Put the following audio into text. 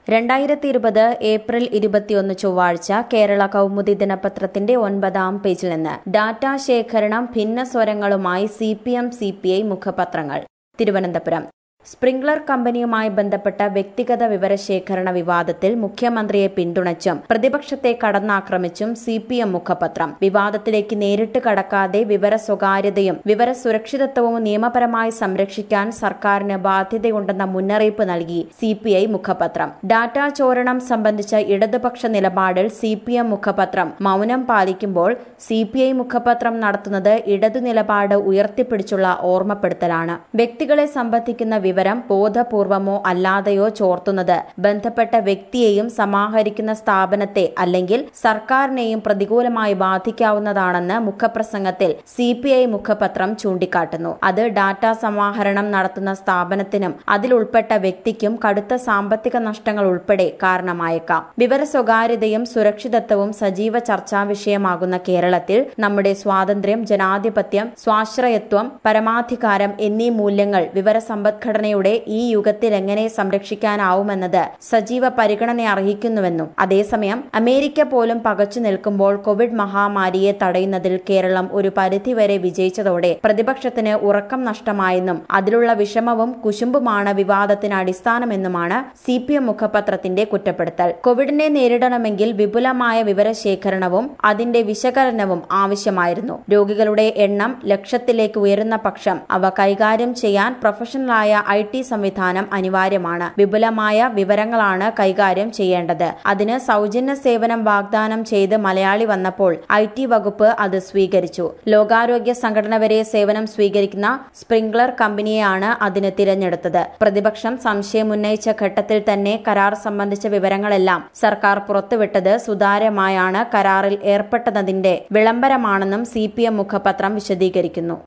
രണ്ടായിരത്തി ഇരുപത് ഏപ്രിൽ ഇരുപത്തിയൊന്ന് ചൊവ്വാഴ്ച കേരള കൗമുദി ദിനപത്രത്തിന്റെ ഒൻപതാം പേജിൽ നിന്ന് ഡാറ്റാ ശേഖരണം ഭിന്ന സ്വരങ്ങളുമായി C P M C P I മുഖപത്രങ്ങൾ തിരുവനന്തപുരം സ്പ്രിംഗ്ലർ കമ്പനിയുമായി ബന്ധപ്പെട്ട വ്യക്തിഗത വിവരശേഖരണ വിവാദത്തിൽ മുഖ്യമന്ത്രിയെ പിന്തുണച്ചും പ്രതിപക്ഷത്തെ കടന്നാക്രമിച്ചും സി പി എം മുഖപത്രം വിവാദത്തിലേക്ക് നേരിട്ട് കടക്കാതെ വിവര സ്വകാര്യതയും വിവര സുരക്ഷിതത്വവും നിയമപരമായി സംരക്ഷിക്കാൻ സർക്കാരിന് ബാധ്യതയുണ്ടെന്ന മുന്നറിയിപ്പ് നൽകി സി പി ഐ മുഖപത്രം ഡാറ്റാ ചോരണം സംബന്ധിച്ച ഇടതുപക്ഷ നിലപാടിൽ സി പി എം മുഖപത്രം മൌനം പാലിക്കുമ്പോൾ സി പി ഐ മുഖപത്രം നടത്തുന്നത് ഇടതു നിലപാട് ഉയർത്തിപ്പിടിച്ചുള്ള ഓർമ്മപ്പെടുത്തലാണ് വ്യക്തികളെ സംബന്ധിക്കുന്ന വിവരം ബോധപൂർവമോ അല്ലാതെയോ ചോർത്തുന്നത് ബന്ധപ്പെട്ട വ്യക്തിയെയും സമാഹരിക്കുന്ന സ്ഥാപനത്തെ അല്ലെങ്കിൽ സർക്കാരിനെയും പ്രതികൂലമായി ബാധിക്കാവുന്നതാണെന്ന് മുഖപ്രസംഗത്തിൽ സി പി ഐ മുഖപത്രം ചൂണ്ടിക്കാട്ടുന്നു അത് ഡാറ്റ സമാഹരണം നടത്തുന്ന സ്ഥാപനത്തിനും അതിലുൾപ്പെട്ട വ്യക്തിക്കും കടുത്ത സാമ്പത്തിക നഷ്ടങ്ങൾ ഉൾപ്പെടെ കാരണമായേക്കാം വിവര സ്വകാര്യതയും സുരക്ഷിതത്വവും സജീവ ചർച്ചാ വിഷയമാകുന്ന കേരളത്തിൽ നമ്മുടെ സ്വാതന്ത്ര്യം ജനാധിപത്യം സ്വാശ്രയത്വം പരമാധികാരം എന്നീ മൂല്യങ്ങൾ വിവര സമ്പദ്ഘടനയുടെ ഈ യുഗത്തിൽ എങ്ങനെ സംരക്ഷിക്കാനാവുമെന്നത് സജീവ പരിഗണന അർഹിക്കുന്നുവെന്നും അതേസമയം അമേരിക്ക പോലും പകച്ചു നിൽക്കുമ്പോൾ കോവിഡ് മഹാമാരിയെ തടയുന്നതിൽ കേരളം ഒരു പരിധിവരെ വിജയിച്ചതോടെ പ്രതിപക്ഷത്തിന് ഉറക്കം നഷ്ടമായെന്നും അതിലുള്ള വിഷമവും കുശുമ്പുമാണ് വിവാദത്തിന് അടിസ്ഥാനമെന്നുമാണ് സി പി എം മുഖപത്രത്തിന്റെ കുറ്റപ്പെടുത്തൽ കോവിഡിനെ നേരിടണമെങ്കിൽ വിപുലമായ വിവരശേഖരണവും അതിന്റെ വിശകലനവും ആവശ്യമായിരുന്നു രോഗികളുടെ എണ്ണം ലക്ഷത്തിലേക്ക് ഉയരുന്ന പക്ഷം അവ കൈകാര്യം ചെയ്യാൻ പ്രൊഫഷണലായ ഐ ടി സംവിധാനം അനിവാര്യമാണ് വിപുലമായ വിവരങ്ങളാണ് കൈകാര്യം ചെയ്യേണ്ടത് അതിന് സൗജന്യ സേവനം വാഗ്ദാനം ചെയ്ത് മലയാളി വന്നപ്പോൾ ഐ ടി വകുപ്പ് അത് സ്വീകരിച്ചു ലോകാരോഗ്യ സംഘടന വരെ സേവനം സ്വീകരിക്കുന്ന സ്പ്രിംഗ്ലർ കമ്പനിയെയാണ് അതിന് തിരഞ്ഞെടുത്തത് പ്രതിപക്ഷം സംശയമുന്നയിച്ച ഘട്ടത്തിൽ തന്നെ കരാർ സംബന്ധിച്ച വിവരങ്ങളെല്ലാം സർക്കാർ പുറത്തുവിട്ടത് സുതാര്യമായാണ് കരാറിൽ ഏർപ്പെട്ടതിന്റെ വിളംബരമാണെന്നും സി മുഖപത്രം വിശദീകരിക്കുന്നു